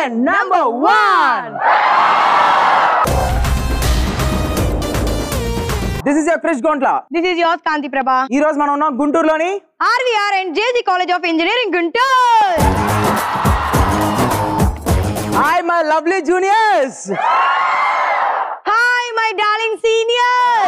Indian number one this is your Krish గోంట్ల this is your Kanthi Prabha ఈ రోజు మనం ఉన్నాం గుంటూరులోని R V R and JC college of engineering Guntur hi my lovely juniors hi my darling senior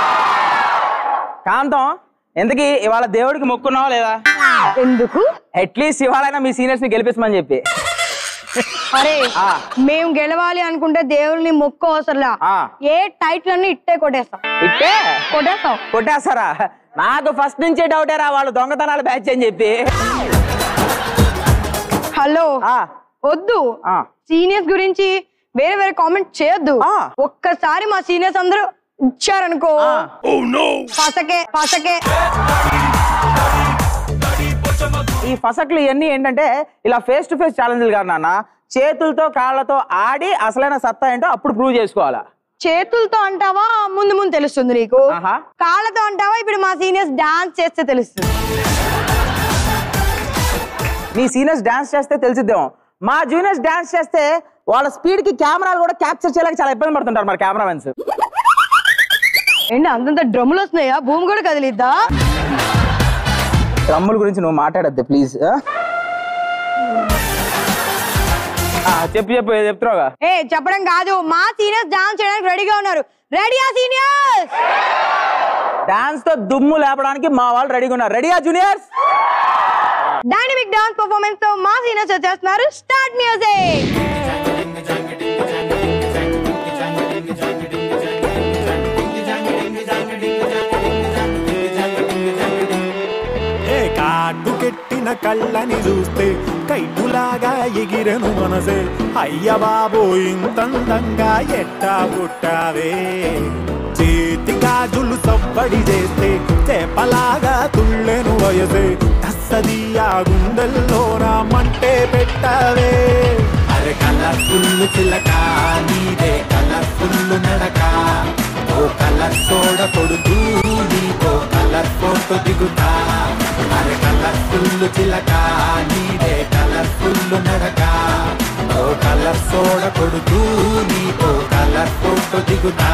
కాంతం ఎందుకు ఇవాళ దేవుడికి మొక్కున్నావా లేదా ఎందుకు అట్లీస్ట్ ఇవాళైనా మీ సీనియర్స్ ని గెలిపించమని చెప్పి అరే ఆ. మేము గెలవాలి అనుకుంటే దేవుల్ని మొక్కు అవసరంలా ఆ. ఏ టైటిల్ అన్ని ఇట్టే కొట్టేస్తాం ఇట్టే కొట్టేస్తాం కొట్టేస్తారా నాకు ఫస్ట్ నుంచే డౌటే రా వాళ్ళు దొంగతనాలు బ్యాచ్ అని చెప్పి హలో ఆ, వద్దు ఆ. సీనియర్స్ గురించి వేరే వేరే కామెంట్ చేయొద్దు ఆ. ఒక్కసారి మా సీనియర్స్ అందరూ ఇచ్చారనుకో ఆ. పసకే పసకే ఈ ఫసక్లు ఇవన్నీ ఏంటంటే ఇలా ఫేస్ టు ఫేస్ ఛాలెంజ్లు కాదు నాన్న చేతులతో కాళ్ళతో ఆడి అసలైన సత్తా ఏంటో అప్పుడు ప్రూవ్ చేసుకోవాలా చేతులతో అంటావా ముందు ముందు తెలుస్తుంది నీకు ఆహా. కాళ్ళతో అంటావా ఇప్పుడు మా సీనియర్స్ డాన్స్ చేస్తే తెలుస్తుంది మీ సీనియర్స్ డాన్స్ చేస్తే తెలిసిద్దాం మా జూనియర్స్ డాన్స్ చేస్తే వాళ్ళ స్పీడ్ కి కెమెరాలు కూడా క్యాప్చర్ చేయలేక చాలా ఇబ్బంది పడుతుంటారు మరి కెమెరామెన్స్ ఏంటి అంతంత డ్రమ్ములు వస్తున్నాయా భూమి కూడా కదిలిద్దా డ్రమ్ముల గురించి నువ్వు మాట్లాడద్దు ప్లీజ్ చెప్పు చెప్పు ఏదో చెప్తున్నావుగా ఏ చెప్పడం కాదు మా సీనియర్స్ డాన్స్ చేయడానికి రెడీగా ఉన్నారు రెడీయా సీనియర్స్ డాన్స్ తో దుమ్ము లేపడానికి మా వాళ్ళు రెడీగా ఉన్నారు రెడీయా జూనియర్స్ డైనమిక్ డాన్స్ పర్ఫార్మెన్స్ తో మా సీనియర్స్ వచ్చేస్తున్నారు స్టార్ట్ మ్యూజిక్ ఏ కాటు కెట్టిన కళ్ళని చూస్తే కైటులాగా ఎగిరెను మనసే అయ్య బాబో ఇంతందంగా ఎట్టా పుట్టావే చేతి గాజులు సవ్వడి చేస్తే చేపలాగా తుళ్ళెను వయసే తస్సదియా గుండెల్లో నా మంటే పెట్టావే అరే కలర్ఫుల్ చిలక నీదే కలర్ఫుల్ నడక ఓ కలర్ సోడ కొడుతూ నీకో కలర్ ఫోటో దిగుతా అరే కలర్ఫుల్ చిలక నీదే కలర్ఫుల్ నడక ఓ కలర్ సోడ కొడుతూ నీకో కలర్ ఫోటో దిగుతా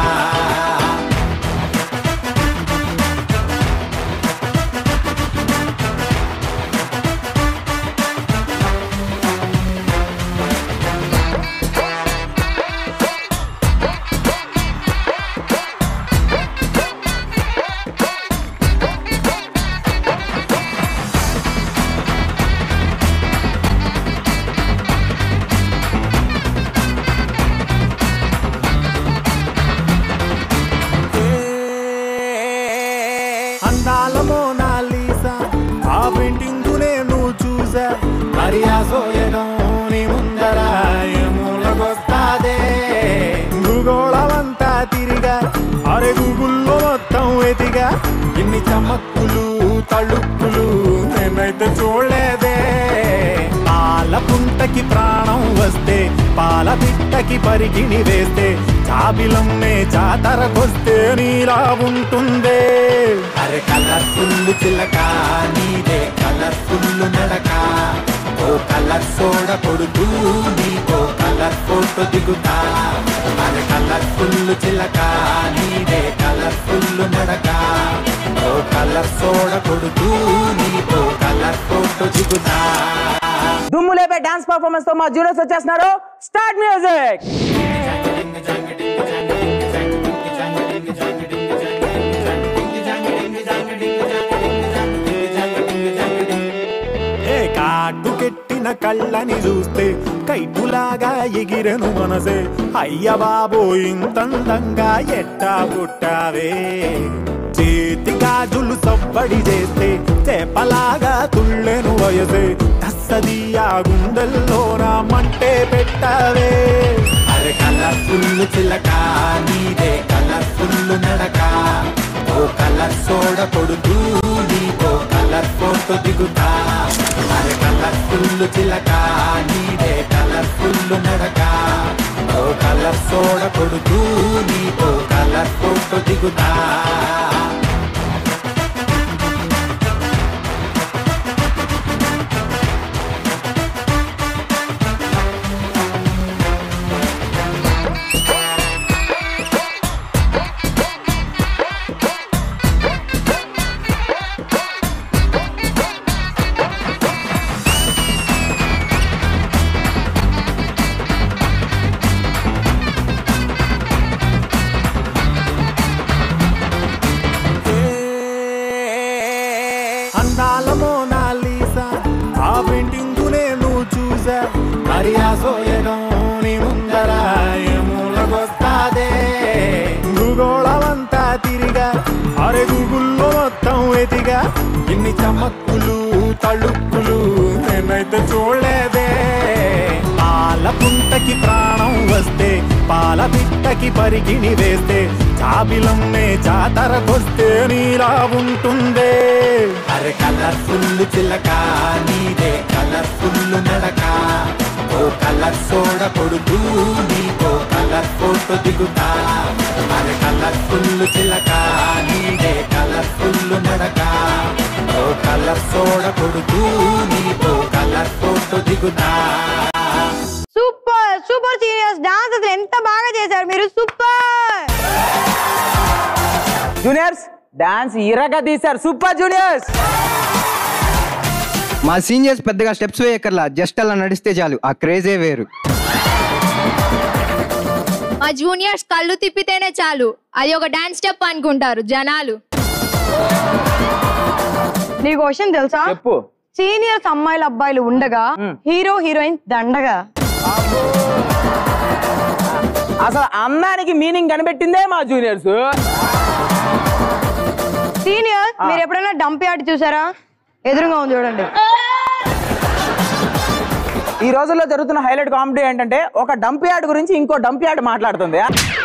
అందాల మోనాలీసా ఆ పెయింటింగ్ నేను చూసా మరి ఆ సోయడం నీ ముందర ఏమూలకొస్తాదే భూగోళమంతా తిరిగా అరే గూగుల్లో మొత్తం ఎదిగా ఇన్ని చమక్కులు తళుక్కులు నేనైతే చూడలేదే పాల పుంటకి ప్రాణం వస్తే పాల బిట్టకి పరిగిణి వేస్తే చాబిలమ్మే జాతరకొస్తే నీలా ఉంటుందే అరే కలర్ఫుల్ చిలక నీదే కలర్ఫుల్ నడక ఓ కలర్ సోడ కొడుతూ నీకో కలర్ ఫోటో దిగుతా అరే కలర్ఫుల్ చిలక నీదే కలర్ఫుల్ నడక ఓ కలర్ సోడ కొడుతూ నీకో కలర్ ఫోటో దిగుతా దుమ్ము లేపే డాన్స్ పర్ఫార్మెన్స్ తో మా జూనియర్స్ వచ్చేస్తున్నారు స్టార్ట్ మ్యూజిక్ ఏ కాటు కెట్టిన కళ్ళని చూస్తే కైటులాగా ఎగిరెను మనసే అయ్య బాబో ఇంతందంగా ఎట్టా పుట్టావే చేతి గాజులు సవ్వడి చేస్తే చేపలాగా తుళ్ళెను వయసే తస్సదియా గుండెల్లో నా మంటే పెట్టావే అరే కలర్ఫుల్ చిలక నీదే కలర్ఫుల్ నడక ఓ కలర్ సోడ కొడుతూ నీకో కలర్ ఫోటో దిగుతా అరే కలర్ఫుల్ చిలక నీదే కలర్ఫుల్ నడక ఓ కలర్ సోడ కొడుతూ నీకో కలర్ ఫోటో దిగుతా ఆ సోయగం నీ ముందర ఏమూలకొస్తాదే భూగోళమంతా తిరిగా అరే గూగుల్లో మొత్తం ఎతిగా ఇన్ని చమక్కులు తళుక్కులు నేనైతే చూడలేదే పాల పుంటకి ప్రాణం వస్తే పాల పిట్టకి పరిగిణి వేస్తే చాబిలమ్మే జాతరకొస్తే నీలా ఉంటుందే అరే కలర్ఫుల్ చిలక నీదే కలర్ఫుల్ నడక ఓ కలర్ సోడ కొడుకు నీకో కలర్ ఫోటో దిగుతా అరే కలర్ఫుల్ చిలక నీదే కలర్ఫుల్ నడక ఓ కలర్ సోడ కొడుకు నీకో కలర్ ఫోటో దిగుతా సూపర్ సూపర్ సీనియర్స్ డాన్స్ అసలు ఎంత బాగా చేశారు మీరు సూపర్ జూనియర్స్ డాన్స్ ఇరగా తీశారు సూపర్ జూనియర్స్ మా సీనియర్స్ పెద్దగా స్టెప్స్ వేయక్కర్లా జస్ట్ అలా నడిస్తే చాలు ఆ క్రేజే వేరు మా జూనియర్స్ కళ్ళు తిప్పితేనే చాలు అది ఒక డాన్స్ స్టెప్ అనుకుంటారు జనాలు నీకు క్వశ్చన్ తెలుసా చెప్పు సీనియర్స్ అమ్మాయిలు అబ్బాయిలు ఉండగా హీరో హీరోయిన్ దండగా అసలు అందానికి మీనింగ్ కనిపెట్టిందే మా జూనియర్స్ సీనియర్ మీరు ఎప్పుడైనా డంప్ యార్డ్ చూసారా ఎదురుగా ఉంది చూడండి ఈ రోజుల్లో జరుగుతున్న హైలైట్ కామెడీ ఏంటంటే ఒక డంప్ యార్డ్ గురించి ఇంకో డంప్ యార్డ్ మాట్లాడుతుంది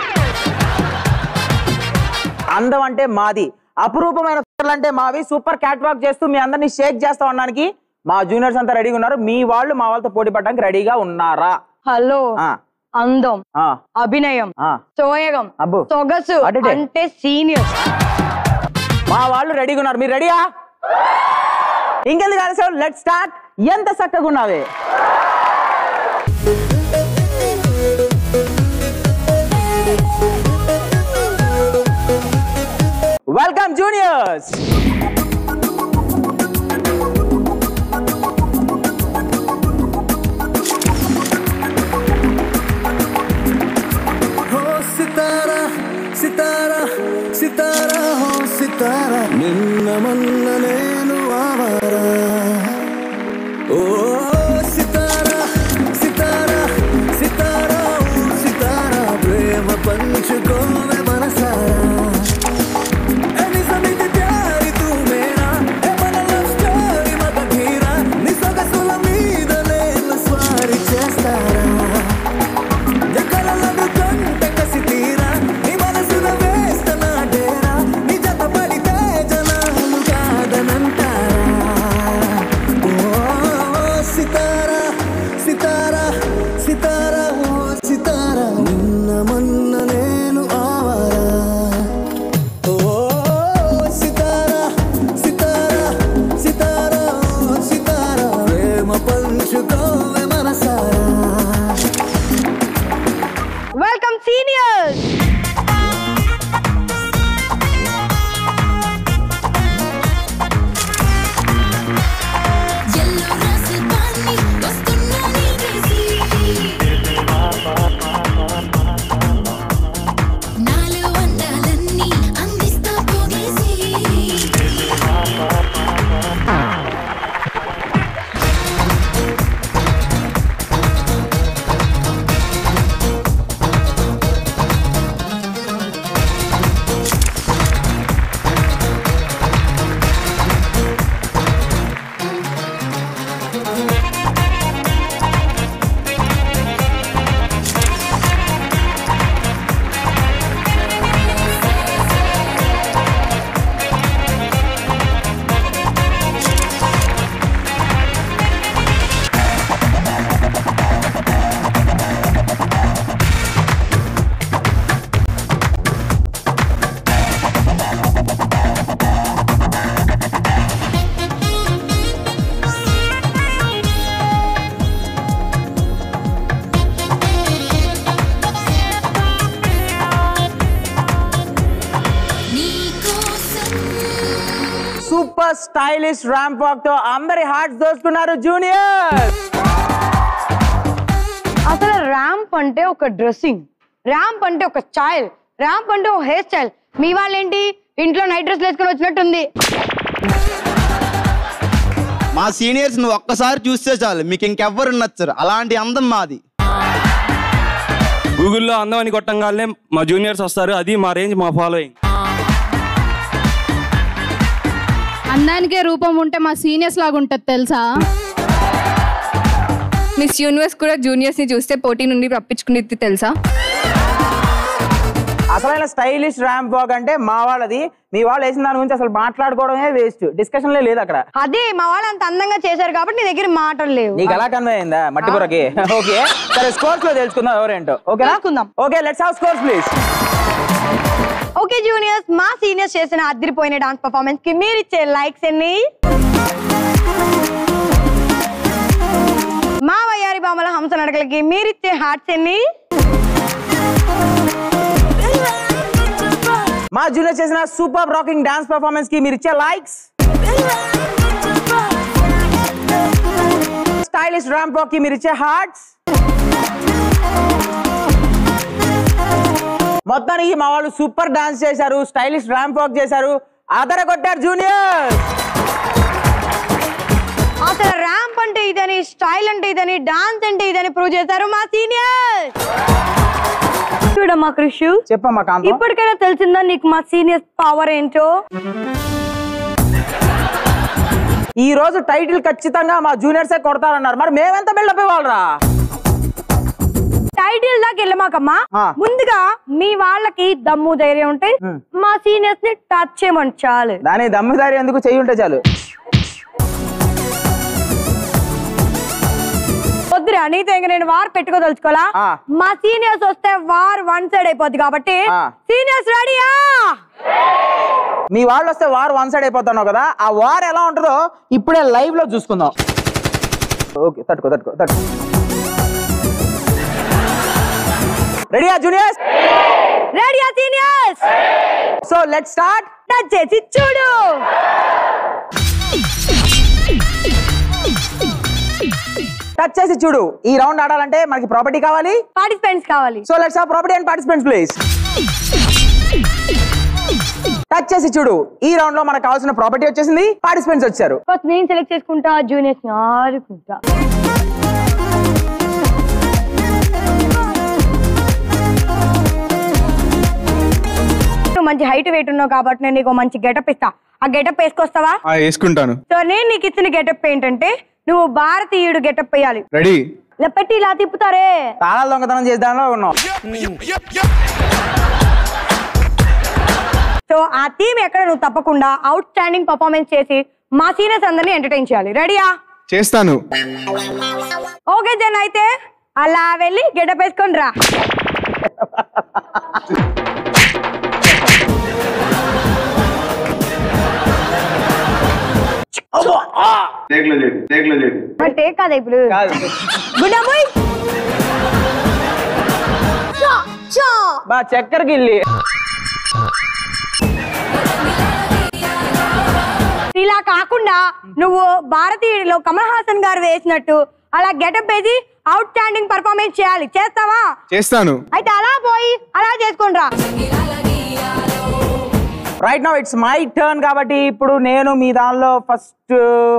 అందం అంటే మాది అపురూపమైన ఫిగర్లు అంటే మావి సూపర్ క్యాట్ వాక్ చేస్తూ మీ అందరినీ షేక్ చేస్తా ఉండడానికి మా జూనియర్స్ అంతా రెడీగా ఉన్నారు మీ వాళ్ళు మా వాళ్ళతో పోటీ పడడానికి రెడీగా ఉన్నారా హలో ఆ, అందం ఆ, అభినయం ఆ. సోయగం అబ్బో. సొగసు అటెటే. అంటే సీనియర్స్ మా వాళ్ళు రెడీగా ఉన్నారు మీరు రెడీయా ఇంకెందుకు ఆలస్యం లెట్ స్టార్ట్ ఎంత చక్కగా ఉన్నావే వెల్కమ్ జూనియర్స్ हो सितारा सितारा सितारा हो सितारा నిన్న మొన్న నేను ఆవారా ఓ సితారా సితారా సితారా ఓ సితారా ప్రేమ పంచుకోవే మనసారా ఏ నిజమిది ప్యారి తూ మేరా ఏ మన లవ్ స్టోరీ మగ ధీరా నీ సొగసుల మీద నేను స్వారీ చేస్తారా ఎకరలను గంట కసి తీరా నీ మనసున వేస్తన డేరా నీ జత పడితే జనాలు కాదనంటారా ఓ సితారా సితారా సితారా ఓ సితారా నిన్న మొన్న నేను ఆవారా ఓ సితారా సితారా సితారా ఓ సితారా ప్రేమ పంచుకోవే మనసారా వెల్కమ్ సీనియర్స్ ఎల్లో రాసపాన్ని వస్తున్నా నీకేసి నాలో అందాలన్నీ అందిస్తా పోగేసి నీకోసం సూపర్ స్టైలిష్ ర్యాంప్ వాక్ తో అందరి హార్ట్స్ దోచుకున్నారు జూనియర్స్ అసలు ర్యాంప్ అంటే ఒక డ్రెస్సింగ్ ర్యాంప్ అంటే ఒక స్టైల్ ర్యాంప్ అంటే ఒక హెయిర్ స్టైల్ మీ వాళ్ళేంటి ఇంట్లో నైట్ డ్రెస్ వేసుకొని వచ్చినట్టుంది మా సీనియర్స్ నువ్వు ఒక్కసారి చూస్తే చాలు మీకు ఇంకెవ్వరు నచ్చరు అలాంటి అందం మాది గూగుల్లో అందం అని కొట్టంగానే మా జూనియర్స్ వస్తారు అది మా రేంజ్ మా ఫాలోయింగ్ అందానికే రూపం ఉంటే మా సీనియర్స్ లాగా ఉంటుంది తెలుసా మిస్ యూనివర్స్ కూడా జూనియర్స్ ని చూస్తే పోటీ నుండి రప్పించుకునేది తెలుసా అసలైన స్టైలిష్ ర్యాంప్ వాక్ అంటే మా వాళ్ళది మీ వాళ్ళు వేసిన దాని గురించి అసలు మాట్లాడుకోవడమే వేస్ట్ డిస్కషన్ లేదు అక్కడ అదే మా వాళ్ళు అంత అందంగా చేశారు కాబట్టి నీ దగ్గర మాటలు లేవు నీకు ఎలా కన్వే అయిందా మట్టి కూరకి ఓకే సరే స్కోర్స్ లో తెలుసుకుందాం ఎవరేంటో ఓకేనా తెలుసుకుందాం. Okay let's have scores please okay juniors మా సీనియర్స్ చేసిన అదిరిపోయిన డాన్స్ పర్ఫార్మెన్స్ కి మీరు ఇచ్చే లైక్స్ ఎన్ని మా వయ్యారి బామల హంస నడకలకి మీరు ఇచ్చే హార్ట్స్ ఎన్ని మా జూనియర్ చేసిన సూపర్ రాకింగ్ డాన్స్ పర్ఫార్మెన్స్ కి మీరు ఇచ్చే లైక్స్ స్టైలిష్ ర్యాంప్ వాక్ కి మీరు ఇచ్చే హార్ట్స్ మొత్తానికి మా వాళ్ళు సూపర్ డాన్స్ చేశారు స్టైలిష్ ర్యాంప్ వాక్ చేశారు ఆధార కొట్టారు జూనియర్ అసలు ర్యాంప్ అంటే ఇదని స్టైల్ అంటే ఇదని డాన్స్ అంటే ఇదని ప్రూవ్ చేశారు మా సీనియర్స్ చూడమ్మా కృషు చెప్పమ్మా కాంతం ఇప్పటికైనా తెలిసిందా నీకు మా సీనియర్స్ పవర్ ఏంటో ఈ రోజు టైటిల్ ఖచ్చితంగా మా జూనియర్సే కొడతారన్నారు మరి మేమెంత బిల్డప్ ఇవ్వాలరా టైటిల్ దాకా వెళ్ళమాకమ్మా ఆ. ముందుగా మీ వాళ్ళకి దమ్ము ధైర్యం ఉంటే మా సీనియర్స్ ని టచ్ చేయమని చాలు దాని దమ్మిదారి ఎందుకు చెయ్యి ఉంటే చాలు వద్దురా నీతో ఇంక నేను వార్ పెట్టుకోదలుచుకోవాలా ఆ. మా సీనియర్స్ వస్తే వార్ వన్ సైడ్ అయిపోద్ది కాబట్టి ఆ. సీనియర్స్ రెడీయా మీ వాళ్ళు వస్తే వార్ వన్ సైడ్ అయిపోతున్నావు కదా ఆ వార్ ఎలా ఉంటుందో ఇప్పుడే లైవ్ లో చూసుకుందాం ఓకే తట్టుకో తట్టుకో తట్టుకో రెడీయా జూనియర్స్ రెడీయా seniors so let start touch చేసి చూడు టచ్ చేసి చూడు ఈ రౌండ్ ఆడాలంటే మనకి ప్రాపర్టీ కావాలి పార్టిసిపెంట్స్ కావాలి so let's have property and participants please touch చేసి చూడు ఈ రౌండ్ లో మనకు కావాల్సిన ప్రాపర్టీ వచ్చేసింది పార్టిసిపెంట్స్ వచ్చారు ఫస్ట్ నేను సెలెక్ట్ చేసుకుంటా జూనియర్స్ ఆడుకుంటా నువ్వు మంచి హైట్ వెయిట్ ఉన్నావు కాబట్టి నేను నీకు మంచి గెటప్ ఇస్తా ఆ గెటప్ వేసుకొస్తావా వేసుకుంటాను సో నేను నీకు ఇచ్చిన గెటప్ ఏంటంటే నువ్వు భారతీయుడు గెటప్ వేయాలి రెడీ ఇలా పెట్టి ఇలా తిప్పుతారే తాళాలు దొంగతనం చేద్దాంలో ఉన్నాం సో ఆ థీమ్ ఎక్కడ నువ్వు తప్పకుండా అవుట్ స్టాండింగ్ పర్ఫార్మెన్స్ చేసి మా సీనియర్స్ అందరినీ ఎంటర్టైన్ చేయాలి రెడీయా చేస్తాను ఓకే జన్ అయితే అలా వెళ్ళి గెటప్ వేసుకొని రా మరి టేక్ కాదా ఇప్పుడు గుడ్ అమ్మాయి బా చక్కెరకి వెళ్ళి ఇలా కాకుండా నువ్వు భారతీయుడిలో కమల్ హాసన్ గారు వేసినట్టు అలా గెటప్ వేసి అవుట్ స్టాండింగ్ పర్ఫార్మెన్స్ చేయాలి చేస్తావా చేస్తాను అయితే అలా పోయి అలా చేసుకొని రా right now it's my turn కాబట్టి ఇప్పుడు నేను మీ దానిలో ఫస్ట్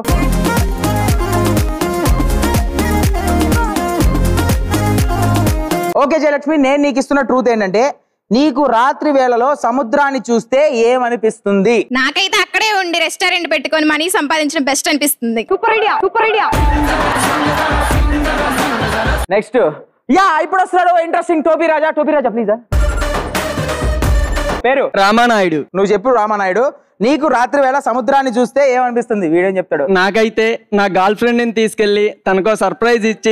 ఓకే జయలక్ష్మి నేను నీకు ఇస్తున్న ట్రూత్ ఏంటంటే నీకు రాత్రి వేళలో సముద్రాన్ని చూస్తే ఏమనిపిస్తుంది నాకైతే అక్కడే ఉండి రెస్టారెంట్ పెట్టుకొని మనీ సంపాదించడం బెస్ట్ అనిపిస్తుంది super idea super idea next ya ఇప్పుడు వస్తున్నాడు ఇంట్రెస్టింగ్ టోపీ రాజా టోపీ రాజా ప్లీజ్ పేరు రామానాయుడు నువ్వు చెప్పు రామానాయుడు నీకు రాత్రి వేళ సముద్రాన్ని చూస్తే ఏమనిపిస్తుంది వీడేం చెప్తాడు నాకైతే నా గర్ల్ ఫ్రెండ్ని తీసుకెళ్ళి తనకో సర్ప్రైజ్ ఇచ్చి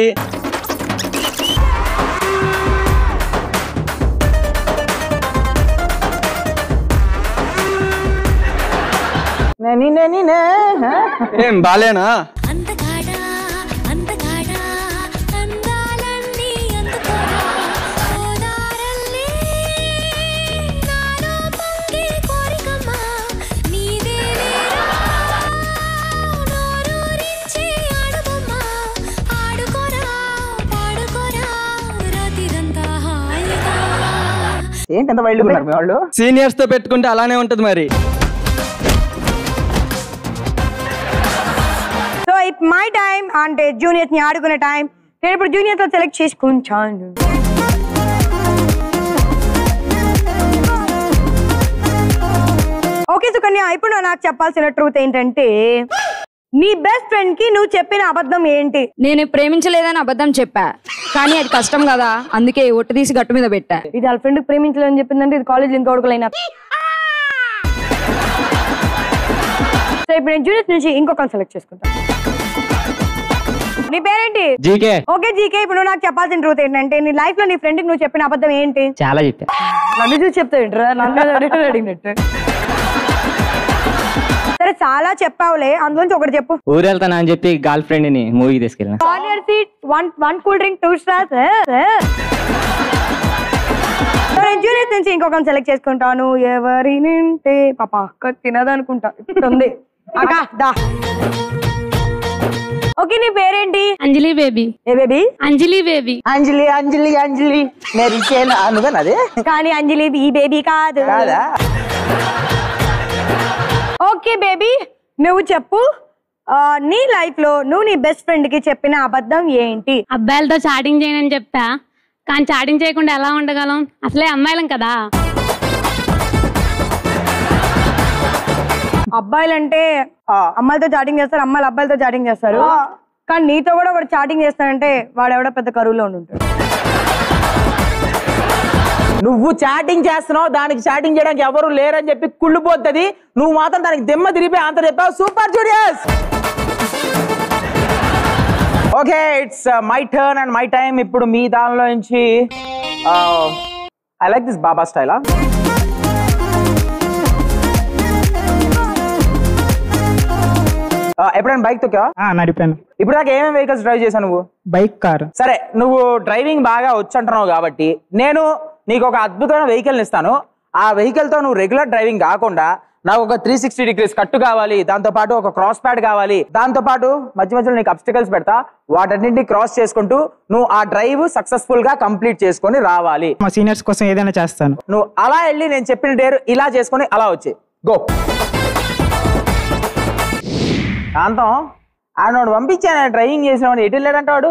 నేని నేని నే హ? ఏం బాలేనా అందగాడా అందగాడా అందాలన్నీ అందుకోరా ఓదారల్లే నాలో పొంగే కోరికమ్మా నీవే నోరూరించి ఆడుబొమ్మా ఆడుకోరా పాడుకోరా రాత్రిరంతా హాయిగా ఏంటి ఎంత వైల్డ్ ఉన్నారు మీ వాళ్ళు సీనియర్స్ తో పెట్టుకుంటే అలానే ఉంటది మరి సో మై టైం అంటే జూనియర్స్ ని ఆడుకునే టైం నేను ఇప్పుడు జూనియర్స్ తో సెలెక్ట్ చేసుకుంటాను ఓకే సుకన్య ఇప్పుడు నువ్వు నాకు చెప్పాల్సిన ట్రూత్ ఏంటంటే నీ బెస్ట్ ఫ్రెండ్ కి నువ్వు చెప్పిన అబద్ధం ఏంటి నేను ప్రేమించలేదని అబద్ధం చెప్పా కానీ అది కష్టం కదా అందుకే ఒట్టు తీసి గట్టు మీద పెట్టా ఇది వాళ్ళ ఫ్రెండ్ ప్రేమించలేదని చెప్పిందంటే ఇది కాలేజ్ ఇంకా కొడుకులైనా సో ఇప్పుడు నేను జూనియర్స్ నుంచి ఇంకొకరిని సెలెక్ట్ చేసుకుంటాను నీ పేరేంటి జీకే ఓకే జీకే ఇప్పుడు నువ్వు నాకు చెప్పాల్సిన ట్రూత్ ఏంటంటే నీ లైఫ్ లో నీ ఫ్రెండ్ కి నువ్వు చెప్పిన అబద్ధం ఏంటి చాలా చెప్పా నన్ను చూసి చెప్తావు ఏంట్రా నన్ను అడిగినట్టు అడిగినట్టు సరే చాలా చెప్పావులే అందులోంచి ఒకటి చెప్పు ఊరు వెళ్తానా అని చెప్పి గర్ల్ ఫ్రెండ్ ని మూవీకి తీసుకెళ్ళిన corner seat one one cool drink two stars నేను జూనియర్స్ నుంచి ఇంకొకరిని సెలెక్ట్ చేసుకుంటాను ఎవరి నింటే పాప అక్క తినదనుకుంటా ఇప్పుడు ఉంది అక్క దా ఓకే నీ పేరేంటి అంజలి బేబీ ఏ బేబీ అంజలి బేబీ అంజలి అంజలి అంజలి నేను అనుకున్నది కానీ అంజలి ఈ బేబీ కాదు కాదా ఓకే బేబీ నువ్వు చెప్పు ఆ, నీ లైఫ్ లో నువ్వు నీ బెస్ట్ ఫ్రెండ్ కి చెప్పిన అబద్ధం ఏంటి అబ్బాయిలతో చాటింగ్ చేయనని చెప్పా కానీ చాటింగ్ చేయకుండా ఎలా ఉండగలం అసలే అమ్మాయిలం కదా అబ్బాయిలంటే అమ్మాయిలతో చాటింగ్ చేస్తారు అమ్మాయిలు అబ్బాయిలతో చాటింగ్ చేస్తారు కానీ నీతో కూడా ఒకటి చాటింగ్ చేస్తానంటే వాడు ఎవడో పెద్ద కరువులో ఉండి ఉంటాడు నువ్వు చాటింగ్ చేస్తున్నావు దానికి చాటింగ్ చేయడానికి ఎవరు లేరని చెప్పి కుళ్ళిపోతుంది నువ్వు మాత్రం దానికి దిమ్మ తిరిపి అంత చెప్పావు super juniors okay it's my turn and my time ఇప్పుడు మీ దానిలో నుంచి ఐ లైక్ దిస్ బాబా స్టైలా ఎప్పుడైనా బైక్ తొక్కావా నడిపాను ఇప్పుడు దాకా ఏమేమి వెహికల్స్ డ్రైవ్ చేశావు నువ్వు బైక్ కార్ సరే నువ్వు డ్రైవింగ్ బాగా వచ్చంటున్నావు కాబట్టి నేను నీకు ఒక అద్భుతమైన వెహికల్ని ఇస్తాను ఆ వెహికల్తో నువ్వు రెగ్యులర్ డ్రైవింగ్ కాకుండా నాకు ఒక త్రీ సిక్స్టీ డిగ్రీస్ కట్టు కావాలి దాంతో పాటు ఒక క్రాస్ ప్యాడ్ కావాలి దాంతో పాటు మధ్య మధ్యలో నీకు అబ్స్టికల్స్ పెడతా వాటన్నింటినీ క్రాస్ చేసుకుంటూ నువ్వు ఆ డ్రైవ్ సక్సెస్ఫుల్ గా కంప్లీట్ చేసుకొని రావాలి మా సీనియర్స్ కోసం ఏదైనా చేస్తాను నువ్వు అలా వెళ్ళి నేను చెప్పిన డేరు ఇలా చేసుకొని అలా వచ్చి గో కాంతం ఆడవాడు పంపించాను డ్రైవింగ్ చేసిన వాడు ఎటు వెళ్ళాడంట వాడు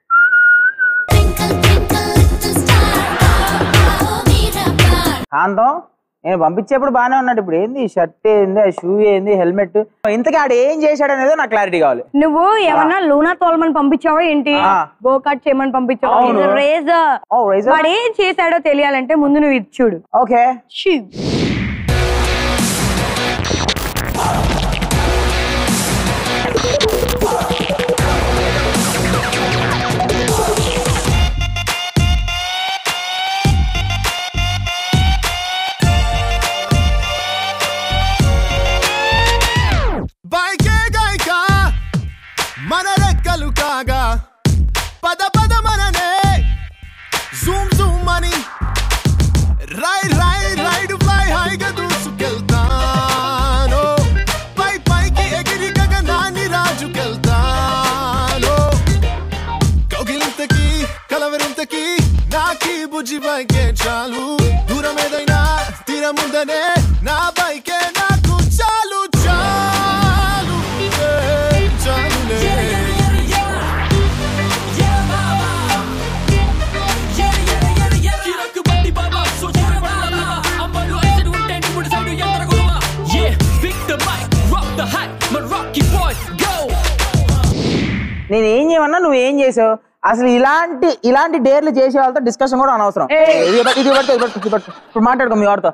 కాంతం నేను పంపించేప్పుడు బాగానే ఉన్నాడు ఇప్పుడు ఏంది షర్ట్ ఏంది ఆ షూ ఏంది హెల్మెట్ ఇంతకీ ఆడు ఏం చేశాడు అనేది నాకు క్లారిటీ కావాలి నువ్వు ఏమన్నా లూనా తోలమని పంపించావా ఏంటి ఆ. గో కట్ చేయమని పంపించావా అవును. రేజర్ ఓ, razor? వాడు ఏం చేశాడో తెలియాలంటే ముందు నువ్వు ఇది చూడు ఓకే బైకే గాయక మన రెక్కలు కాగా పద పద మననే జూమ్ జూమ్ అని రై రై రైడ్ ఫ్లై హైగా దూసుకెళ్తాను పై పైకి ఎగిరి గగనాన్ని రాజుకెళ్తాను కౌగిలింతకి కలవరింతకి నాకి బుజ్జి బైకే చాలు దూరం ఏదైనా తీరముందనే నా బైకే నాకు చాలు చాలు ఏ, చాలులే నేను ఏం చేయమన్నా నువ్వు ఏం చేసావు అసలు ఇలాంటి ఇలాంటి డేర్లు చేసే వాళ్ళతో డిస్కషన్ కూడా అనవసరం ఇది పట్టు, ఇది పట్టు, ఇది పట్టు, ఇది పట్టు. ఇప్పుడు మాట్లాడుకో మీ వాడితో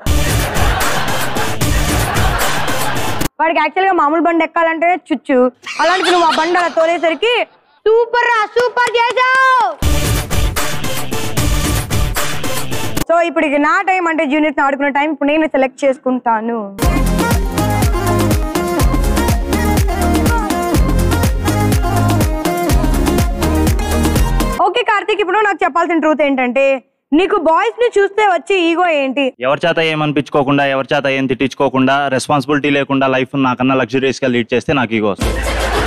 వాడికి యాక్చువల్ గా మామూలు బండి ఎక్కాలంటే చుచ్చు అలాంటి నువ్వు ఆ బండి అలా తోలేసరికి సూపర్ రా సూపర్ చేసావు సో ఇప్పుడు ఇక నా టైం అంటే జూనియర్స్ ఆడుకునే టైం ఇప్పుడు నేను సెలెక్ట్ చేసుకుంటాను ఓకే కార్తీక్ ఇప్పుడు నాకు చెప్పాల్సిన ట్రూత్ ఏంటంటే నీకు బాయ్స్ ని చూస్తే వచ్చే ఈగో ఏంటి ఎవరి చేత ఏమనిపించుకోకుండా ఎవరి చేత ఏం తిట్టించుకోకుండా రెస్పాన్సిబిలిటీ లేకుండా లైఫ్ నాకన్నా luxurious గా లీడ్ చేస్తే నాకు ఈగో వస్తుంది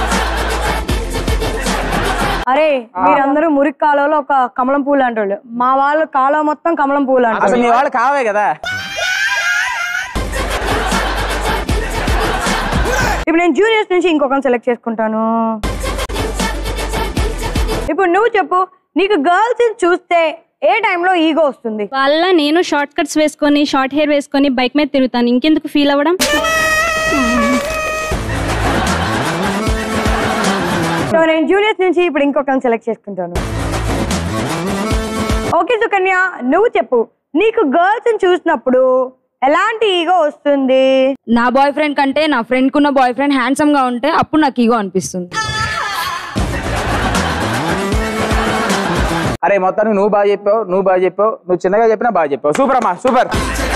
అరే మీరందరూ మురికి కాలువలో ఒక కమలం పూలు అంటాడు మా వాళ్ళ కాలువ మొత్తం కమలం పూలు అసలు మీ అంటారు వాళ్ళు కావే కదా ఇప్పుడు నేను జూనియర్స్ నుంచి ఇంకొకరిని సెలెక్ట్ చేసుకుంటాను ఇప్పుడు నువ్వు చెప్పు నీకు గర్ల్స్ చూస్తే ఏ టైంలో ఈగో వస్తుంది వాళ్ళ నేను షార్ట్ కట్స్ వేసుకొని షార్ట్ హెయిర్ వేసుకొని బైక్ మీద తిరుగుతాను ఇంకెందుకు ఫీల్ అవ్వడం సో నేను జూనియర్స్ నుంచి ఇప్పుడు ఇంకొకరిని సెలెక్ట్ చేసుకుంటాను ఓకే సుకన్య నువ్వు చెప్పు నీకు గర్ల్స్ చూసినప్పుడు ఎలాంటి ఈగో వస్తుంది నా బాయ్ ఫ్రెండ్ కంటే నా ఫ్రెండ్ కున్న బాయ్ ఫ్రెండ్ హ్యాండ్సమ్ గా ఉంటే అప్పుడు నాకు ఈగో అనిపిస్తుంది అరే మొత్తానికి నువ్వు బాగా చెప్పావు నువ్వు బాగా చెప్పావు నువ్వు చిన్నగా చెప్పినా బాగా చెప్పావు సూపర్ అమ్మా సూపర్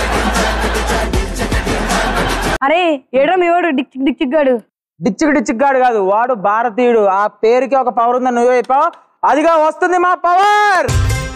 అరే ఏడో మీ వాడు డిక్ డిక్ చిగ్గాడు డిచ్చిక్ డిచ్చిక్ గాడు కాదు వాడు భారతీయుడు ఆ పేరుకి ఒక పవర్ ఉందని నువ్వే చెప్పావు అదిగా వస్తుంది మా పవర్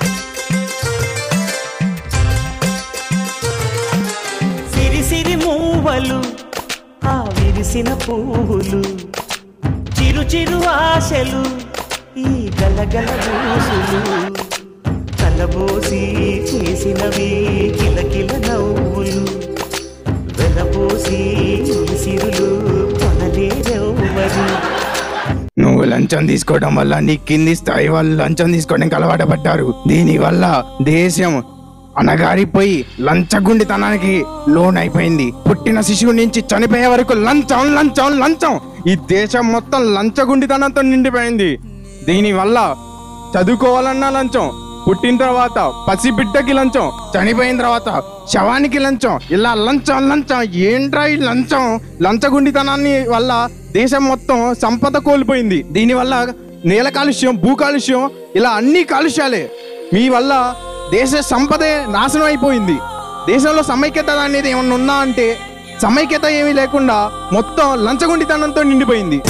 సిరి సిరి మూవలు ఆ విరిసిన పువ్వులు చిరు చిరు ఆశలు ఈ గలగల ఊసులు కలబోసి చేసినవి కిలకిల నవ్వులు వెలపోసి సిరులు కొనలేరెవ్వరు నువ్వు లంచం తీసుకోవడం వల్ల నీ కింది స్థాయి వాళ్ళు లంచం తీసుకోవడానికి అలవాటు పడ్డారు దీని వల్ల దేశం అనగారిపోయి లంచగుండితనానికి లోన్ అయిపోయింది పుట్టిన శిశువు నుంచి చనిపోయే వరకు లంచం లంచం లంచం ఈ దేశం మొత్తం లంచగుండితనంతో నిండిపోయింది దీని వల్ల చదువుకోవాలన్నా లంచం పుట్టిన తర్వాత పసిబిడ్డకి లంచం చనిపోయిన తర్వాత శవానికి లంచం ఇలా లంచం లంచం ఏంట్రా ఈ లంచం లంచగుండితనాన్ని వల్ల దేశం మొత్తం సంపద కోల్పోయింది దీని వల్ల నేల కాలుష్యం భూ కాలుష్యం ఇలా అన్ని కాలుష్యాలే మీ వల్ల దేశ సంపదే నాశనం అయిపోయింది దేశంలో సమైక్యత అనేది ఏమన్నా ఉందా అంటే సమైక్యత ఏమీ లేకుండా మొత్తం లంచగొండితనంతో నిండిపోయింది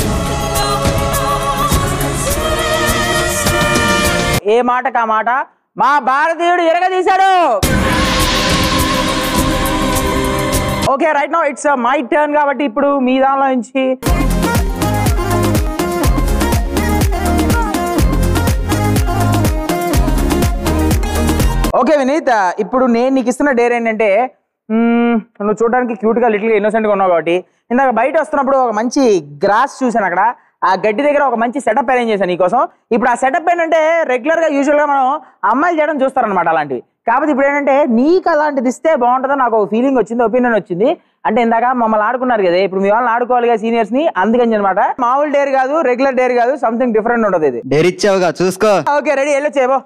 ఏ మాటకు ఆ మాట మా భారతీయుడు ఎరగదీశాడు okay right now it's my turn కాబట్టి ఇప్పుడు మీ దానిలో నుంచి ఓకే వినీత్ ఇప్పుడు నేను నీకు ఇస్తున్న డేర్ ఏంటంటే మ్మ్, నువ్వు చూడడానికి క్యూట్గా లిటిల్గా ఇన్నోసెంట్గా ఉన్నావు కాబట్టి ఇందాక బయట వస్తున్నప్పుడు ఒక మంచి గ్రాస్ చూశాను అక్కడ ఆ గడ్డి దగ్గర ఒక మంచి సెటప్ అరేంజ్ చేశాను నీకోసం ఇప్పుడు ఆ సెటప్ ఏంటంటే రెగ్యులర్గా యూజువల్గా మనం అమ్మాయిలు చేయడం చూస్తారనమాట అలాంటివి కాకపోతే ఇప్పుడు ఏంటంటే నీకు అలాంటిది ఇస్తే బాగుంటుందని నాకు ఒక ఫీలింగ్ వచ్చింది ఒపీనియన్ వచ్చింది అంటే ఇందాక మమ్మల్ని ఆడుకున్నారు కదా ఇప్పుడు మీ వాళ్ళని ఆడుకోవాలి కదా సీనియర్స్ ని అందుకని అనమాట మామూలు డేర్ కాదు రెగ్యులర్ డేర్ కాదు సంథింగ్ డిఫరెంట్ ఉంటుంది ఇది డేరిచ్చావుగా చూసుకో ఓకే రెడీ వెళ్ళొచ్చేబో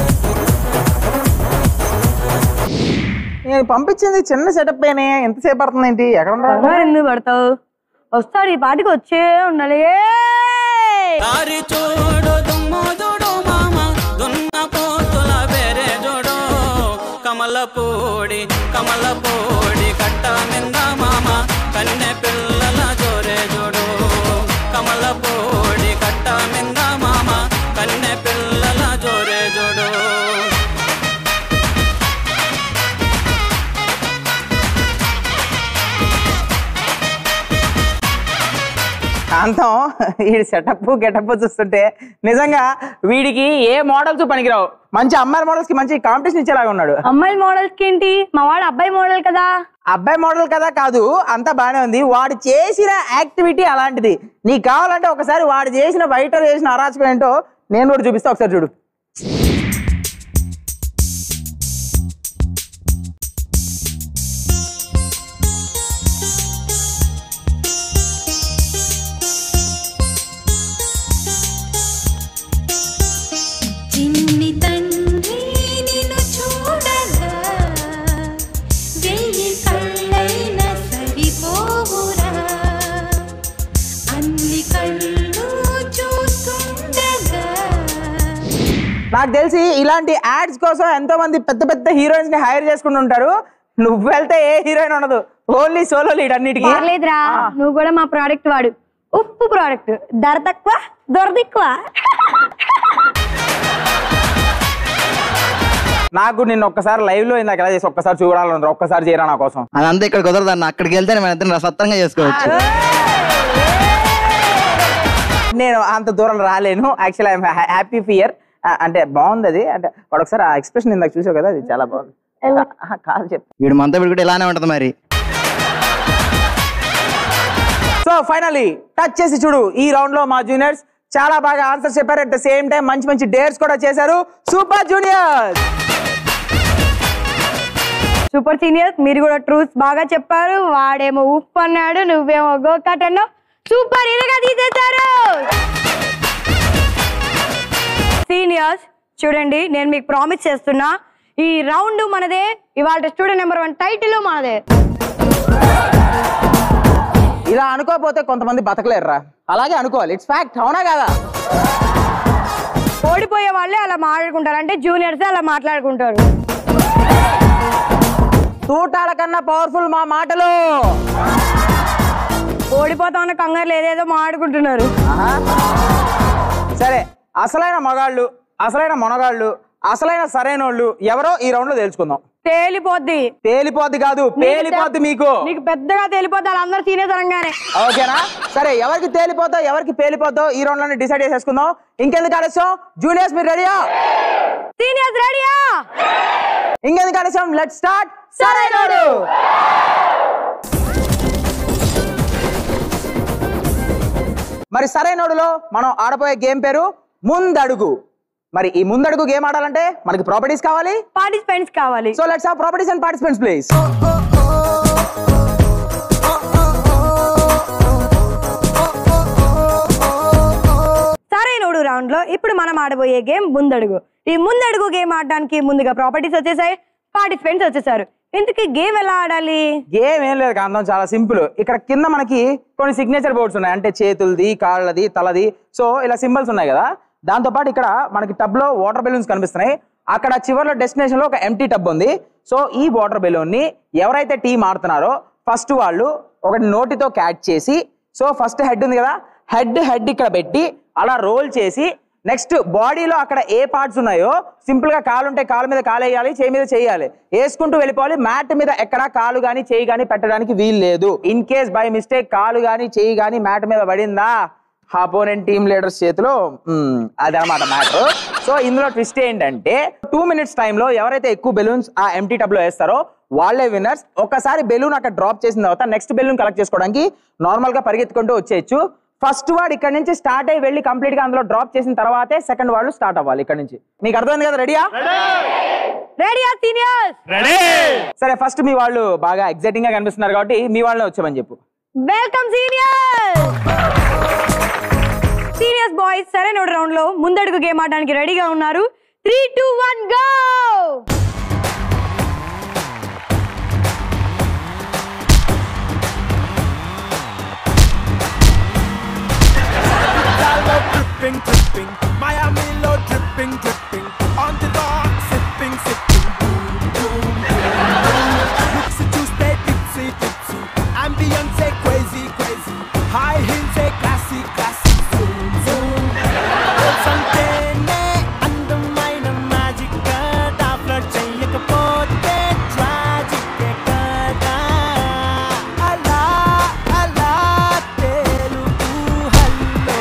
నేను పంపించింది చిన్న సెటప్ ఏనే ఎంతసేపు పడుతుంది ఏంటి ఎక్కడ కంగారు ఉన్నారు ఎందుకు పడతావు వస్తాడు ఈ పాటికి వచ్చే ఉండాలి ఏయ్! దారి చూడు దుమ్ము చూడు మామ దున్న పోతుల బెరే చూడు కమల పూడి కమల పూడి కట్ట నింద మామ కన్నె పిల్లల జోరే చూడు కమల పూడి కట్ట నింద మామ కన్నె పిల్లల జోరే చూడు కాంతం వీడి సెటప్ గెటప్ చూస్తుంటే నిజంగా వీడికి ఏ మోడల్స్ పనికిరావు మంచి అమ్మాయి మోడల్స్ కి మంచి కాంపిటీషన్ ఇచ్చేలాగా ఉన్నాడు అమ్మాయి మోడల్స్ కి ఏంటి మా వాడు అబ్బాయి మోడల్ కదా అబ్బాయి మోడల్ కదా కాదు అంతా బానే ఉంది వాడు చేసిన యాక్టివిటీ అలాంటిది నీకు కావాలంటే ఒకసారి వాడు చేసిన బయట చేసిన అరాచకం ఏంటో నేను కూడా చూపిస్తా ఒకసారి చూడు చిన్ని తండ్రి నిన్ను చూడగా వెయ్యి కళ్ళైన సరిపోవురా అన్ని కళ్ళు చూస్తుండగా నాకు తెలిసి ఇలాంటి యాడ్స్ కోసం ఎంతో మంది పెద్ద పెద్ద హీరోయిన్స్ ని హైర్ చేసుకుని ఉంటారు నువ్వు వెళ్తే ఏ హీరోయిన్ ఉండదు ఓన్లీ సోలో లీడ్ అన్నిటికీ పర్లేదురా నువ్వు కూడా మా ప్రోడక్ట్ వాడు ఉప్పు ప్రోడక్ట్ ధర తక్కువ దొరద ఎక్కువ నాకు నిన్న ఒక్కసారి లైవ్ లో ఇందాక ఎలా చేసి ఒక్కసారి చూడాలన్నారు ఒక్కసారి చేయరా నా కోసం అదంతా ఇక్కడ కుదరదన్న అక్కడికి వెళ్తే మన ఇద్దరం సత్తంగా చేసుకోవచ్చు నేను అంత దూరం రాలేను యాక్చువల్ ఐఎమ్ హ్యాపీ ఫియర్ అంటే బాగుంది అది అంటే వాడు ఒకసారి ఆ ఎక్స్ప్రెషన్ ఇందాక చూసావు కదా అది చాలా బాగుంది ఆ, కాదు చెప్పు వీడు మనతో వీడు కూడా ఇలానే ఉంటది మరి సో ఫైనలీ టచ్ చేసి చూడు ఈ రౌండ్ లో మా జూనియర్స్ చాలా బాగా ఆన్సర్ చెప్పారు అట్ ద సేమ్ టైం మంచి మంచి డేర్స్ కూడా చేశారు సూపర్ జూనియర్స్ సూపర్ సీనియర్స్ మీరు కూడా ట్రూత్స్ బాగా చెప్పారు వాడేమో ఉప్పు అన్నాడు నువ్వేమో గోకట్ అన్నావు సూపర్ ఇరగా తీసేశారు సీనియర్స్ చూడండి నేను మీకు ప్రామిస్ చేస్తున్నా ఈ రౌండ్ మనదే ఇవాళ స్టూడెంట్ నెంబర్ వన్ టైటిల్ మనదే ఇలా అనుకోకపోతే కొంతమంది బతకలేరురా అలాగే అనుకోవాలి ఇట్స్ ఫ్యాక్ట్ అవునా కదా ఓడిపోయే వాళ్ళే అలా మాట్లాడుకుంటారు అంటే జూనియర్స్ అలా మాట్లాడుకుంటారు తూటాల కన్నా పవర్ఫుల్ మా మాటలు ఓడిపోతామన్న కంగారు ఏదేదో మాట్లాడుకుంటున్నారు సరే అసలైన మగాళ్ళు అసలైన మొనగాళ్ళు అసలైన సరైనోళ్ళు ఎవరో ఈ రౌండ్ లో తెలుసుకుందాం తేలిపోద్ది తేలిపోద్ది కాదు పేలిపోద్ది మీకు నీకు పెద్దగా తేలిపోద్ది వాళ్ళందరూ సీనియర్స్ అనగానే ఓకేనా సరే ఎవరికి తేలిపోద్దో ఎవరికి పేలిపోద్దో ఈ రౌండ్ లోనే డిసైడ్ చేసేసుకుందాం ఇంకెందుకు ఆలస్యం జూనియర్స్ మీరు రెడీయా సీనియర్స్ రెడీయా ఇంకెందుకు ఆలస్యం లెట్ స్టార్ట్ సరైనోడు మరి సరైనోడులో మనం ఆడబోయే గేమ్ పేరు ముందడుగు మరి ఈ ముందడుగు గేమ్ ఆడాలంటే మనకి ప్రాపర్టీస్ కావాలి పార్టిసిపెంట్స్ కావాలి so let's have properties and participants please సరైనోడు రౌండ్ లో ఇప్పుడు మనం ఆడబోయే గేమ్ ముందడుగు ఈ ముందడుగు గేమ్ ఆడడానికి ముందుగా ప్రాపర్టీస్ వచ్చేసాయి పార్టిసిపెంట్స్ వచ్చేసారు ఇంతకీ గేమ్ ఎలా ఆడాలి గేమ్ ఏం లేదు కాంతం చాలా సింపుల్ ఇక్కడ కింద మనకి కొన్ని సిగ్నేచర్ బోర్డ్స్ ఉన్నాయి అంటే చేతులది కాళ్ళది తలది సో ఇలా సింబల్స్ ఉన్నాయి కదా దాంతో పాటు ఇక్కడ మనకి టబ్ లో వాటర్ బెలూన్స్ కనిపిస్తున్నాయి అక్కడ చివరిలో డెస్టినేషన్ లో ఒక ఎంటీ టబ్ ఉంది సో ఈ వాటర్ బెలూన్ ని ఎవరైతే టీం ఆడుతున్నారో ఫస్ట్ వాళ్ళు ఒకటి నోటితో క్యాచ్ చేసి సో ఫస్ట్ హెడ్ ఉంది కదా హెడ్ హెడ్ ఇక్కడ పెట్టి అలా రోల్ చేసి నెక్స్ట్ బాడీలో అక్కడ ఏ పార్ట్స్ ఉన్నాయో సింపుల్ గా కాలు ఉంటే కాలు మీద కాలు వేయాలి చేయి మీద చేయాలి వేసుకుంటూ వెళ్ళిపోవాలి మ్యాట్ మీద ఎక్కడ కాలు గాని చేయి గాని పెట్టడానికి వీలు లేదు ఇన్ కేస్ బై మిస్టేక్ కాలు గాని చేయి గాని మ్యాట్ మీద పడిందా అపోనెంట్ టీమ్ లీడర్స్ చేతిలో మ్, అదనమాట మ్యాటర్ సో ఇందులో ట్విస్ట్ ఏంటంటే టూ మినిట్స్ టైంలో ఎవరైతే ఎక్కువ బెలూన్స్ ఆ ఎంటీ టబ్ లో వేస్తారో వాళ్ళే విన్నర్స్ ఒకసారి బెలూన్ అక్కడ డ్రాప్ చేసిన తర్వాత నెక్స్ట్ బెలూన్ కలెక్ట్ చేసుకోవడానికి నార్మల్ గా పరిగెత్తుకుంటూ వచ్చేయచ్చు ఫస్ట్ వాడు ఇక్కడ నుంచి స్టార్ట్ అయ్యి వెళ్ళి కంప్లీట్ గా అందులో డ్రాప్ చేసిన తర్వాతే సెకండ్ వాళ్ళు స్టార్ట్ అవ్వాలి ఇక్కడ నుంచి మీకు అర్థమైంది కదా రెడీయా రెడీయా సీనియర్స్ సరే ఫస్ట్ మీ వాళ్ళు బాగా ఎగ్జైటింగ్ గా కనిపిస్తున్నారు కాబట్టి మీ వాళ్ళనే వచ్చామని చెప్పు వెల్కమ్ సీనియర్స్ సీనియర్స్ బాయ్స్ సరైన రౌండ్ లో ముందడుగు గేమ్ ఆడడానికి రెడీగా ఉన్నారు three two one go dripping, dripping. Miami low dripping, dripping. On the rock, sipping, sipping. Boom, boom, boom. Mixy Tuesday, tipsy, tipsy. Ambience crazy, crazy. High heels say classy, classy. Zoom, zoom. సంతేనే అందమైన magic టాప్లర్ చెయ్యకపోతే tragic కదా అలా అలా Telugu hello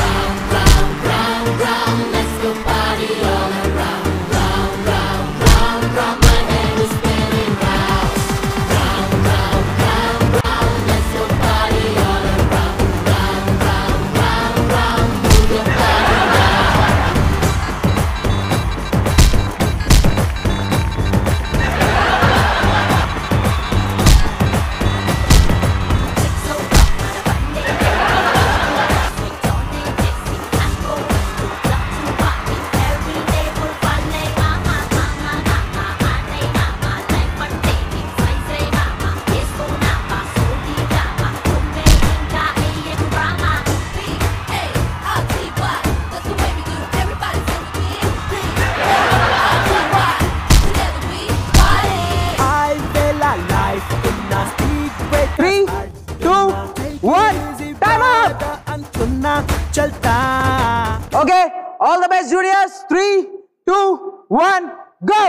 I feel alive in a speed break. Three, two, one, time up! అంటున్నా చల్తా okay all the best juniors three two one go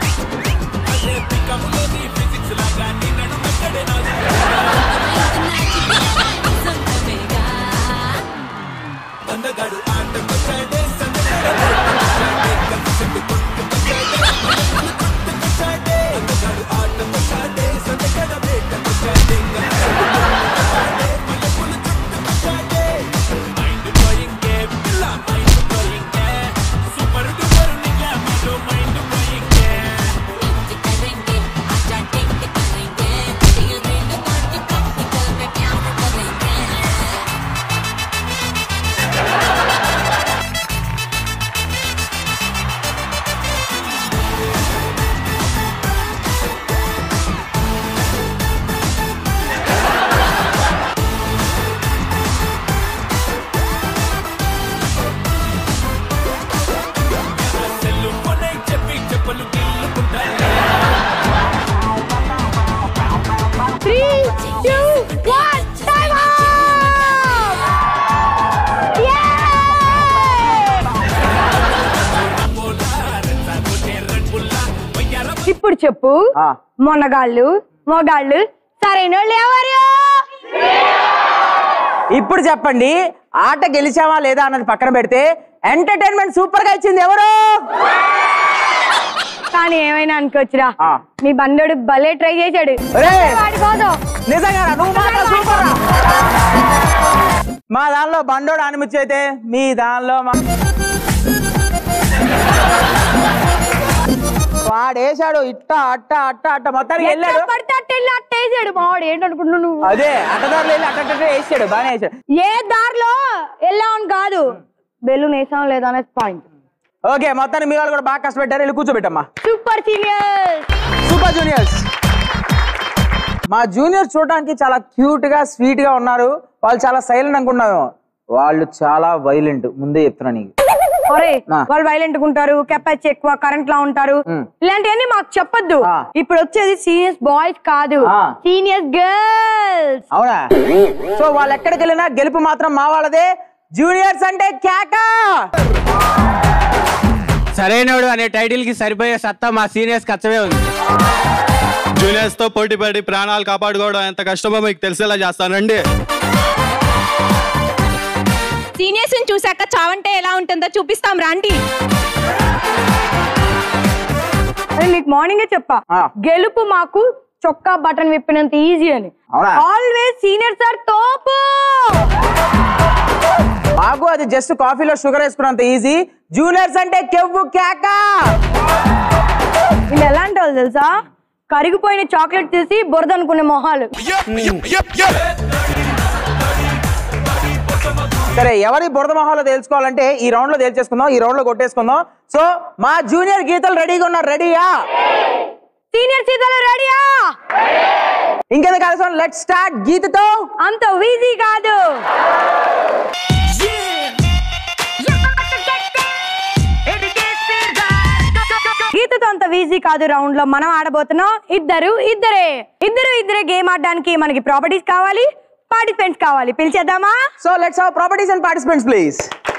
Tonight ఇప్పుడు చెప్పు మొన్నగాళ్ళు మొగాళ్ళు సరైన వాళ్ళు ఎవరు ఇప్పుడు చెప్పండి ఆట గెలిచావా లేదా అన్నది పక్కన పెడితే ఎంటర్టైన్మెంట్ సూపర్ గా ఇచ్చింది ఎవరు కానీ ఏమైనా అనుకోవచ్చురా మీ బండోడు భలే ట్రై చేశాడు ఒరేయ్! వాడి కోసం నిజంగా నువ్వు మాత్రం సూపర్ రా. మా దానిలో బండోడు ఆనిముచ్చి అయితే మీ దానిలో మా వాడేశాడు ఇట్ట అట్ట అట్ట అట్ట మొత్తానికి వెళ్ళాడు ఎట్లా పడితే అట్ట వెళ్ళి అట్ట వేసాడు మావాడు ఏంటనుకుంటున్నావు నువ్వు అదే అట్టదారులు వెళ్ళి అట్ట అట్ట వేసాడు బాగానే వేసాడు ఏ దారిలో వెళ్ళామని కాదు బెలూన్ వేసాం లేదా అనేది పాయింట్ ఓకే మొత్తానికి మీ వాళ్ళు కూడా బాగా కష్టపెట్టారు వెళ్ళి కూర్చోబెట్టమ్మా సూపర్ సీనియర్ సూపర్ జూనియర్స్ మా జూనియర్స్ చూడడానికి చాలా క్యూట్ గా స్వీట్ గా ఉన్నారు వాళ్ళు చాలా సైలెంట్ అనుకున్నాము వాళ్ళు చాలా వైలెంట్ ముందే చెప్తున్నా నీకు ఒరే ఆ. వాళ్ళు వైలెంట్ ఉంటారు కెపాసిటీ ఎక్కువ కరెంట్ లా ఉంటారు ఉమ్. ఇలాంటివన్నీ మాకు చెప్పొద్దు ఇప్పుడు వచ్చేది సీనియర్స్ బాయ్స్ కాదు ఆ. సీనియర్స్ గర్ల్స్ అవునా సో వాళ్ళు ఎక్కడికి వెళ్ళినా గెలుపు మాత్రం మా వాళ్ళదే జూనియర్స్ అంటే క్యాకా సరైనడు అనే టైటిల్ కి సరిపోయే సత్తా మా సీనియర్స్ కచ్చవే ఉంది జూనియర్స్ తో పోటీ పడి ప్రాణాలు కాపాడుకోవడం ఎంత కష్టమో మీకు తెలిసేలా చేస్తానండి సీనియర్స్ ని చూశాక చావంటే ఎలా ఉంటుందో చూపిస్తాం రాండి అరే మీకు మార్నింగే చెప్పా గెలుపు మాకు చొక్కా బటన్ విప్పినంత ఈజీ అని అవునా? ఆల్వేస్ సీనియర్ సార్ తోపు మాకు అది జస్ట్ కాఫీలో షుగర్ వేసుకున్నంత ఈజీ జూనియర్స్ అంటే కెవ్వు క్యాకా వీళ్ళు ఎలాంటి వాళ్ళు తెలుసా కరిగిపోయిన చాక్లెట్ తీసి బురద అనుకునే మొహాలు సరే ఎవరి బురద మొహాలో తెలుసుకోవాలంటే ఈ రౌండ్ లో తేల్చేసుకుందాం ఈ రౌండ్ లో కొట్టేసుకుందాం సో మా జూనియర్ గీతలు రెడీగా ఉన్నారు రెడీయా సీనియర్ సీతలు రెడీయా ఇంకెందుకు ఆలస్యం లెట్ స్టార్ట్ గీతతో అంత ఈజీ కాదు గీతతో అంత ఈజీ కాదు రౌండ్ లో మనం ఆడబోతున్నాం ఇద్దరు ఇద్దరే ఇద్దరు ఇద్దరే గేమ్ ఆడడానికి మనకి ప్రాపర్టీస్ కావాలి పార్టిసిపెంట్స్ కావాలి పిలిచేద్దామా so let's have properties and participants please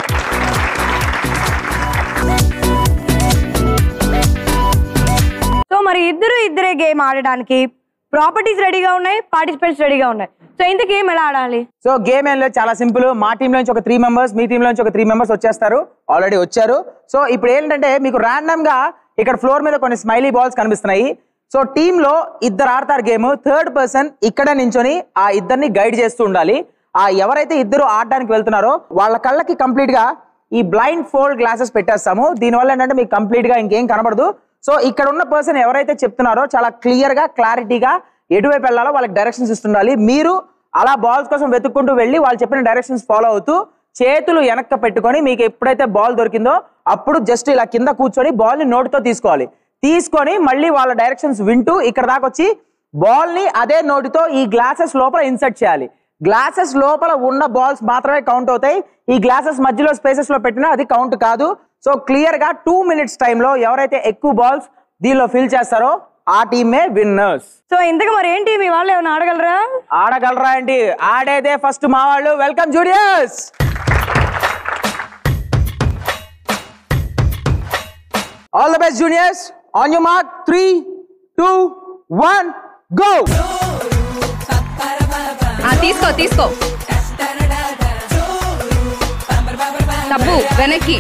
so మరి ఇద్దరు ఇద్దరే గేమ్ ఆడడానికి ప్రాపర్టీస్ రెడీగా ఉన్నాయి పార్టిసిపెంట్స్ రెడీగా ఉన్నాయి సో ఇంత గేమ్ ఎలా ఆడాలి సో గేమ్ ఏం లేదు చాలా సింపుల్ మా టీం నుంచి ఒక త్రీ మెంబర్స్ మీ టీం నుంచి ఒక త్రీ మెంబర్స్ వచ్చేస్తారు ఆల్రెడీ వచ్చారు సో ఇప్పుడు ఏంటంటే మీకు ర్యాండమ్ గా ఇక్కడ ఫ్లోర్ మీద కొన్ని స్మైలీ బాల్స్ కనిపిస్తున్నాయి సో టీమ్ లో ఇద్దరు ఆడతారు గేమ్ థర్డ్ పర్సన్ ఇక్కడ నించొని ఆ ఇద్దరిని గైడ్ చేస్తూ ఉండాలి ఆ ఎవరైతే ఇద్దరు ఆడడానికి వెళ్తున్నారో వాళ్ళ కళ్ళకి కంప్లీట్ గా ఈ బ్లైండ్ ఫోల్డ్ గ్లాసెస్ పెట్టేస్తాము దీనివల్ల ఏంటంటే మీకు కంప్లీట్ గా ఇంకేం కనబడదు సో ఇక్కడ ఉన్న పర్సన్ ఎవరైతే చెప్తున్నారో చాలా క్లియర్ గా క్లారిటీగా ఎటువైపు వెళ్ళాలో వాళ్ళకి డైరెక్షన్స్ ఇస్తుండాలి మీరు అలా బాల్స్ కోసం వెతుక్కుంటూ వెళ్ళి వాళ్ళు చెప్పిన డైరెక్షన్స్ ఫాలో అవుతూ చేతులు వెనక్కి పెట్టుకొని మీకు ఎప్పుడైతే బాల్ దొరికిందో అప్పుడు జస్ట్ ఇలా కింద కూర్చొని బాల్ ని నోటితో తీసుకోవాలి తీసుకొని మళ్ళీ వాళ్ళ డైరెక్షన్స్ వింటూ ఇక్కడ దాకా వచ్చి బాల్ ని అదే నోటితో ఈ గ్లాసెస్ లోపల ఇన్సర్ట్ చేయాలి గ్లాసెస్ లోపల ఉన్న బాల్స్ మాత్రమే కౌంట్ అవుతాయి ఈ గ్లాసెస్ మధ్యలో స్పేసెస్ లో పెట్టినా అది కౌంట్ కాదు సో క్లియర్ గా టూ మినిట్స్ టైంలో ఎవరైతే ఎక్కువ బాల్స్ దీనిలో ఫిల్ చేస్తారో ఆ టీమే విన్నర్స్ సో ఇంతకు మరి ఏంటి మీ వాళ్ళు ఏమైనా ఆడగలరా ఆడగలరా ఏంటి ఆడేదే ఫస్ట్ మా వాళ్ళు welcome juniors all the best juniors on you mark three two one go ఆ, తీసుకో తీసుకో డబ్బు వెనక్కి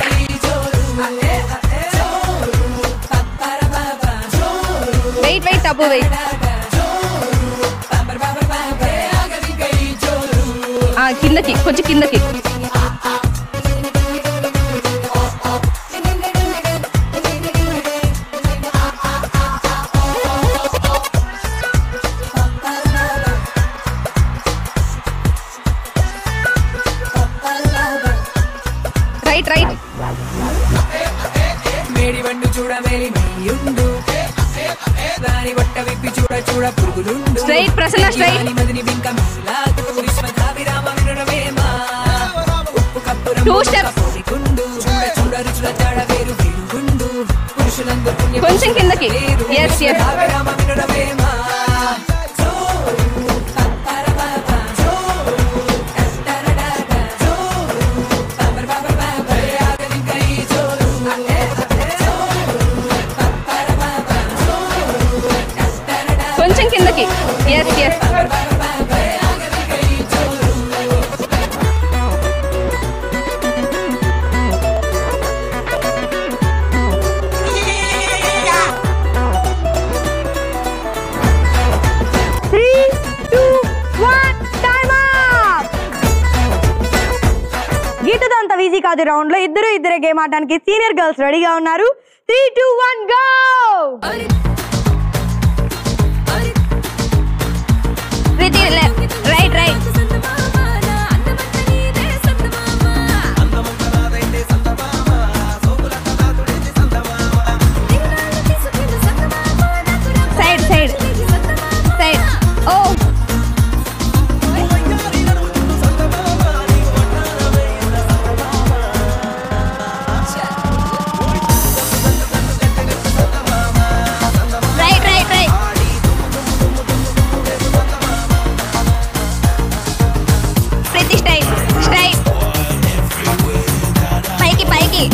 వెయిట్ వెయిట్ డబ్బు వెయిట్ ఆ, కిందకి కొంచెం కిందకి రైట్ రైట్ మేడి వండు చూడ మేలి మెయ్యుండు దాని బట్ట విప్పి చూడ చూడ పురుగులుండు Straight, ప్రసన్న, straight. దాని మదిని బింక మీలాగు విశ్వధాభిరామ వినురవేమా ఉప్పు కప్పుర Two steps. కుండు చూడ చూడ రుచుల తేడ వేరు వేరుగుండు పురుషులందు పుణ్య కొంచెం కిందకి. Yes, yes. విశ్వధాభిరామ వినురవేమా కాదు రౌండ్ లో ఇద్దరు ఇద్దరే గేమ్ ఆడడానికి సీనియర్ గర్ల్స్ రెడీగా ఉన్నారు three two one go right right side side side ఓ రైట్ రైట్ రైట్ ప్రతి స్ట్రైట్ స్ట్రైట్ పైకి పైకి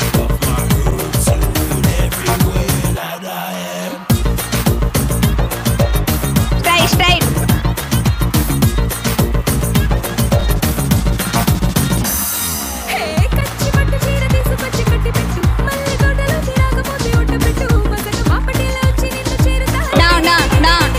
straight straight down down down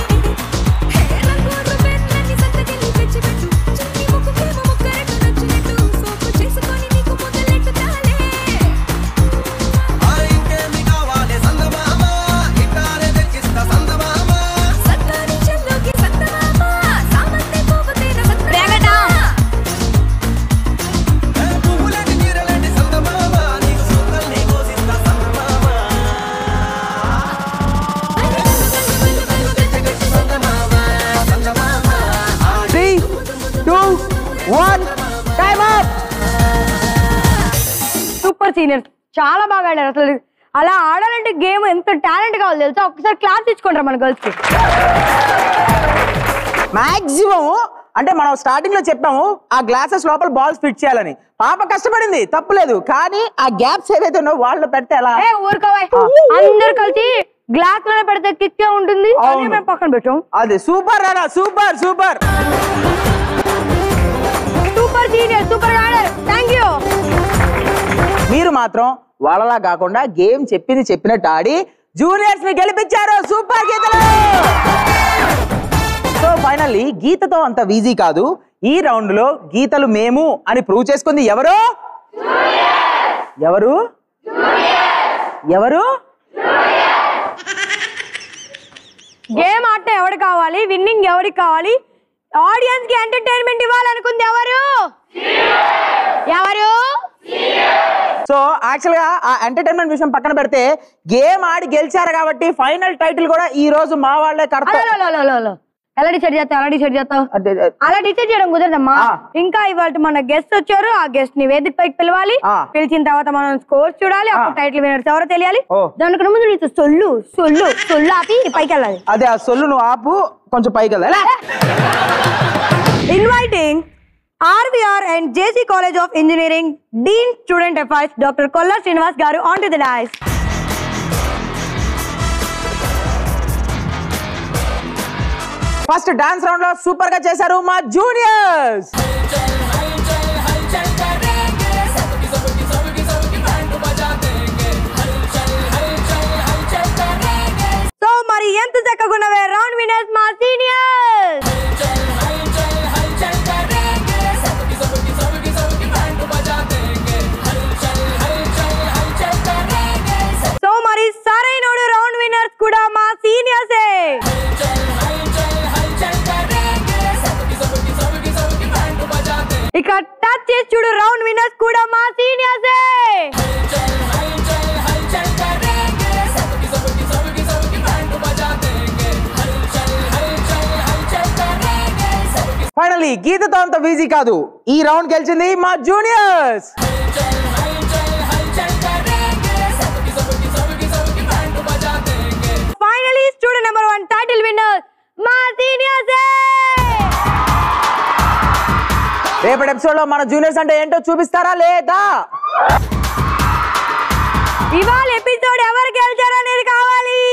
three two one time up super seniors చాలా బాగా ఆడారు అసలు అలా ఆడాలంటే గేమ్ ఎంత టాలెంట్ కావాలి తెలుసా ఒకసారి క్లాస్ ఇచ్చుకుంటారు మన గర్ల్స్ కి మాక్సిమం అంటే మనం స్టార్టింగ్ లో చెప్పాము ఆ గ్లాసెస్ లోపల బాల్స్ ఫిట్ చేయాలని పాప కష్టపడింది తప్పులేదు కానీ ఆ గ్యాప్స్ ఏవైతే ఉన్నాయో వాళ్ళు పెడితే ఎలా ఏ ఊరుకోవా అందరు కలిసి గ్లాస్ లోనే పెడితే కిక్కే ఉంటుంది అదే మేము పక్కన పెట్టాం అది సూపర్ రానా super super super senior super ఆడారు థ్యాంక్ యూ మీరు మాత్రం వాళ్ళలా కాకుండా గేమ్ చెప్పింది చెప్పినట్టు ఆడి జూనియర్స్ ని గెలిపించారు సూపర్ గీతలు సో ఫైనల్లీ గీతతో అంత ఈజీ కాదు ఈ రౌండ్ లో గీతలు మేము అని ప్రూవ్ చేసుకుంది ఎవరు ఎవరు ఎవరు గేమ్ ఆడటం ఎవరు కావాలి విన్నింగ్ ఎవరికి కావాలి ఆడియన్స్ కి ఎంటర్టైన్మెంట్ ఇవ్వాలనుకుంది ఎవరు ఎవరు సో యాక్చువల్ గా ఆ ఎంటర్టైన్మెంట్ విషయం పక్కన పెడితే గేమ్ ఆడి గెలిచారు కాబట్టి ఫైనల్ టైటిల్ కూడా ఈ రోజు మా వాళ్ళే అలో, కడతారు అలో, అలో, అలో, అలో. ఎలా డిసైడ్ చేస్తావు ఎలా డిసైడ్ చేస్తావు అలా డిసైడ్ చేయడం కుదరదమ్మా ఇంకా ఇవాళ మన గెస్ట్ వచ్చారు ఆ గెస్ట్ ని వేదిక పైకి పిలవాలి పిలిచిన తర్వాత మనం స్కోర్ చూడాలి అప్పుడు టైటిల్ వినర్స్ ఎవరో తెలియాలి దానికన్నా ముందు నీతో సొల్లు సొల్లు సొల్లు ఆపి పైకి వెళ్ళాలి అదే ఆ సొల్లు నువ్వు ఆపు కొంచెం పైకి వెళ్ళాలి inviting RVR and JC college of engineering dean student affairs doctor Kolla Srinivas garu on to the dais first dance round లో సూపర్ గా చేశారు మా జూనియర్స్ సో మరి ఎంత చక్కగా ఉన్నవే రౌండ్ వినర్స్ మా సీనియర్స్ సో మరి సరైనోడు రౌండ్ విన్నర్స్ కూడా మా సీనియర్సే ఇక టచ్ చేసి చూడు రౌండ్ విన్నర్స్ కూడా మా సీనియర్సే ఫైనల్లీ గీతతో అంత ఈజీ కాదు ఈ రౌండ్ గెలిచింది మా juniors finally student number one title winner మా సీనియర్సే రేపటి ఎపిసోడ్ లో మన జూనియర్స్ అంటే ఏంటో చూపిస్తారా లేదా ఇవాళ ఎపిసోడ్ ఎవరు గెలిచారు అనేది కావాలి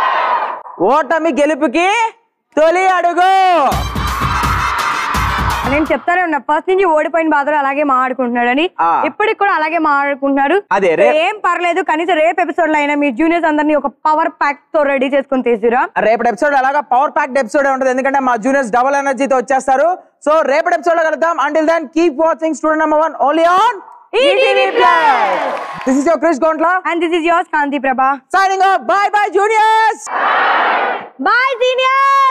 ఓటమి గెలుపుకి తొలి అడుగు నేను చెప్తానే ఉన్నా ఫస్ట్ నుంచి ఓడిపోయిన బాధలు అలాగే మాట్లాడుకుంటున్నాడని ఇప్పటికి కూడా అలాగే మాట్లాడుకుంటున్నాడు అదే, రేప్- ఏం పర్లేదు కనీసం రేపు ఎపిసోడ్ లో అయినా మీ జూనియర్స్ అందరినీ ఒక పవర్ ప్యాక్ తో రెడీ చేసుకొని తీసుకురా రేపటి ఎపిసోడ్ అలాగా పవర్ ప్యాక్డ్ ఎపిసోడ్ ఉంటుంది ఎందుకంటే మా జూనియర్స్ డబుల్ ఎనర్జీతో వచ్చేస్తారు సో రేపటి ఎపిసోడ్ లో కలుద్దాం until then keep watching student number one only on ETV plus this is your Krish Gontla and this is yours Kanthi Prabha signing off bye bye juniors bye senior